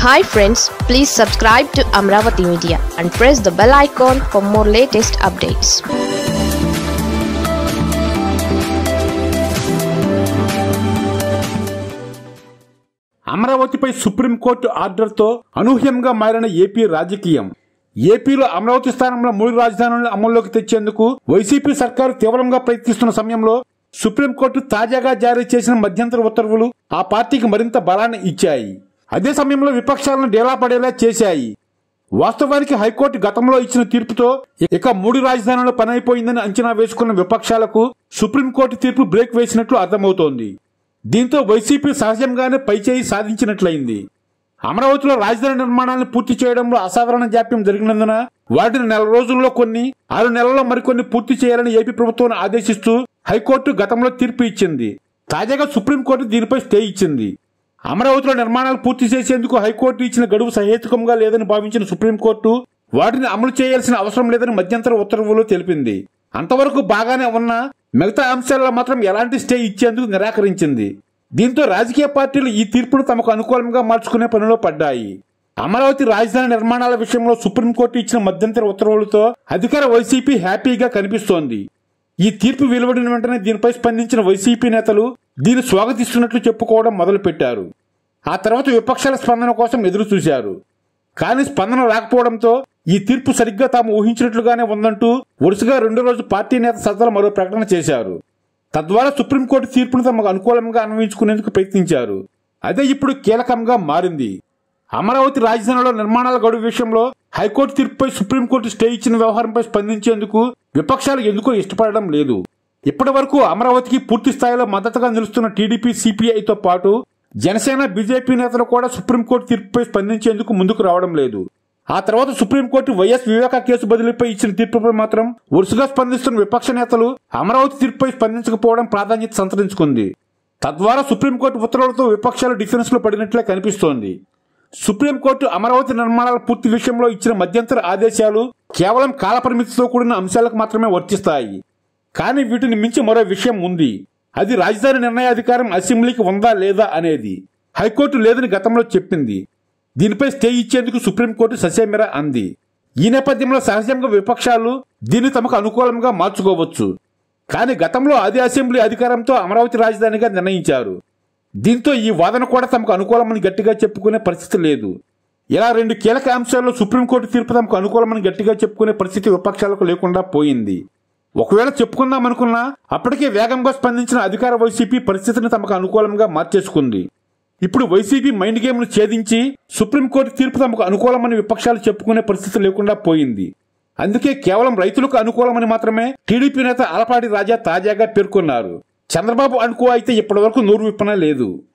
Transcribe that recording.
hi friends please subscribe to Amaravati media and press the bell icon for more latest updates అమరావతిపై supreme court ఆర్డర్తో అనూహ్యంగా మారిన AP రాజకీయం ఏపీలో అమరావతి స్థానంలో మూడు రాజధానులను అమల్లోకి తెచ్చేందుకు వైసీపీ సర్కారు తీవ్రంగా ప్రయత్నిస్తున్న సమయంలో సుప్రీంకోర్టు తాజాగా జారీ చేసిన మధ్యంతర ఉత్తర్వులు ఆ పార్టీకి మరింత బలాన్ని ఇచ్చాయి అదే సమయంలో విపక్షాలను డేలా పడేలా చేశాయి వాస్తవానికి హైకోర్టు గతంలో ఇచ్చిన తీర్పుతో ఇక మూడు రాజధానుల పని అయిపోయిందని అంచనా వేసుకున్న విపక్షాలకు సుప్రీంకోర్టు తీర్పు బ్రేక్ వేసినట్లు అర్థమవుతోంది దీంతో వైసీపీ సహజంగానే పైచేయి సాధించినట్లయింది అమరావతిలో రాజధాని నిర్మాణాలను పూర్తి చేయడంలో అసాధారణ జాప్యం జరిగినందున వాటిని నెల రోజుల్లో కొన్ని ఆరు నెలల్లో మరికొన్ని పూర్తి చేయాలని ఏపీ ప్రభుత్వాన్ని ఆదేశిస్తూ హైకోర్టు గతంలో తీర్పు ఇచ్చింది తాజాగా సుప్రీంకోర్టు దీనిపై స్టే ఇచ్చింది అమరావతిలో నిర్మాణాలు పూర్తి చేసేందుకు హైకోర్టు ఇచ్చిన గడువు సహేతుకంగా లేదని భావించిన సుప్రీంకోర్టు వాటిని అమలు చేయాల్సిన అవసరం లేదని మధ్యంతర ఉత్తర్వులు తెలిపింది అంతవరకు బాగానే ఉన్న మిగతా అంశాల్లో మాత్రం ఎలాంటి స్టే ఇచ్చేందుకు నిరాకరించింది దీంతో రాజకీయ పార్టీలు ఈ తీర్పును తమకు అనుకూలంగా మార్చుకునే పనిలో పడ్డాయి అమరావతి రాజధాని నిర్మాణాల విషయంలో సుప్రీంకోర్టు ఇచ్చిన మధ్యంతర ఉత్తర్వులతో అధికార వైసీపీ హ్యాపీగా కనిపిస్తోంది ఈ తీర్పు వెలువడిన వెంటనే దీనిపై స్పందించిన వైసీపీ నేతలు దీన్ని స్వాగతిస్తున్నట్లు చెప్పుకోవడం మొదలుపెట్టారు ఆ తర్వాత విపక్షాల స్పందన కోసం ఎదురు చూశారు కానీ స్పందన రాకపోవడంతో ఈ తీర్పు సరిగ్గా తాము ఊహించినట్లుగానే ఉందంటూ వరుసగా రెండో రోజు పార్టీ నేత సజ్జల మరో ప్రకటన చేశారు తద్వారా సుప్రీంకోర్టు తీర్పును తమకు అనుకూలంగా అన్వయించుకునేందుకు ప్రయత్నించారు అదే ఇప్పుడు కీలకంగా మారింది అమరావతి రాజధానిలో నిర్మాణాల గడువు విషయంలో హైకోర్టు తీర్పుపై సుప్రీంకోర్టు స్టే ఇచ్చిన వ్యవహారంపై స్పందించేందుకు విపక్షాలు ఎందుకో ఇష్టపడడం లేదు ఇప్పటి వరకు అమరావతికి పూర్తి స్థాయిలో మద్దతుగా నిలుస్తున్న టీడీపీ సిపిఐతో పాటు జనసేన బీజేపీ నేతలు కూడా సుప్రీంకోర్టు తీర్పుపై స్పందించేందుకు ముందుకు రావడం లేదు ఆ తర్వాత సుప్రీంకోర్టు వైఎస్ వివేక కేసు బదిలీపై ఇచ్చిన తీర్పుపై మాత్రం వరుసగా స్పందిస్తున్న విపక్ష నేతలు అమరావతి తీర్పుపై స్పందించకపోవడం ప్రాధాన్యత సంతరించుకుంది తద్వారా సుప్రీంకోర్టు ఉత్తర్వులతో విపక్షాలు డిఫెన్స్ లో పడినట్లే కనిపిస్తోంది సుప్రీంకోర్టు అమరావతి నిర్మాణాల పూర్తి విషయంలో ఇచ్చిన మధ్యంతర ఆదేశాలు కేవలం కాలపరిమితితో కూడిన అంశాలకు మాత్రమే వర్తిస్తాయి కానీ వీటిని మించి మరో విషయం ఉంది అది రాజధాని నిర్ణయాధికారం అసెంబ్లీకి ఉందా లేదా అనేది హైకోర్టు లేదని గతంలో చెప్పింది దీనిపై స్టే ఇచ్చేందుకు సుప్రీంకోర్టు ససేమిరా అంది ఈ నేపథ్యంలో సహజంగా విపక్షాలు దీన్ని తమకు అనుకూలంగా మార్చుకోవచ్చు కానీ గతంలో అదే అసెంబ్లీ అధికారంతో అమరావతి రాజధానిగా నిర్ణయించారు దీంతో ఈ వాదన కూడా తమకు అనుకూలమని గట్టిగా చెప్పుకునే పరిస్థితి లేదు ఇలా రెండు కీలక అంశాల్లో సుప్రీంకోర్టు తీర్పు తమకు అనుకూలమని గట్టిగా చెప్పుకునే పరిస్థితి విపక్షాలకు లేకుండా పోయింది ఒకవేళ చెప్పుకుందాం అనుకున్నా అప్పటికే వేగంగా స్పందించిన అధికార వైసీపీ పరిస్థితిని తమకు అనుకూలంగా మార్చేసుకుంది ఇప్పుడు వైసీపీ మైండ్ గేమ్ ను ఛేదించి సుప్రీంకోర్టు తీర్పు తమకు అనుకూలమని విపక్షాలు చెప్పుకునే పరిస్థితి లేకుండా పోయింది అందుకే కేవలం రైతులకు అనుకూలమని మాత్రమే టీడీపీ నేత అలపాటి రాజా తాజాగా పేర్కొన్నారు చంద్రబాబు అనుకో అయితే ఇప్పటివరకు నోరు విప్పనే లేదు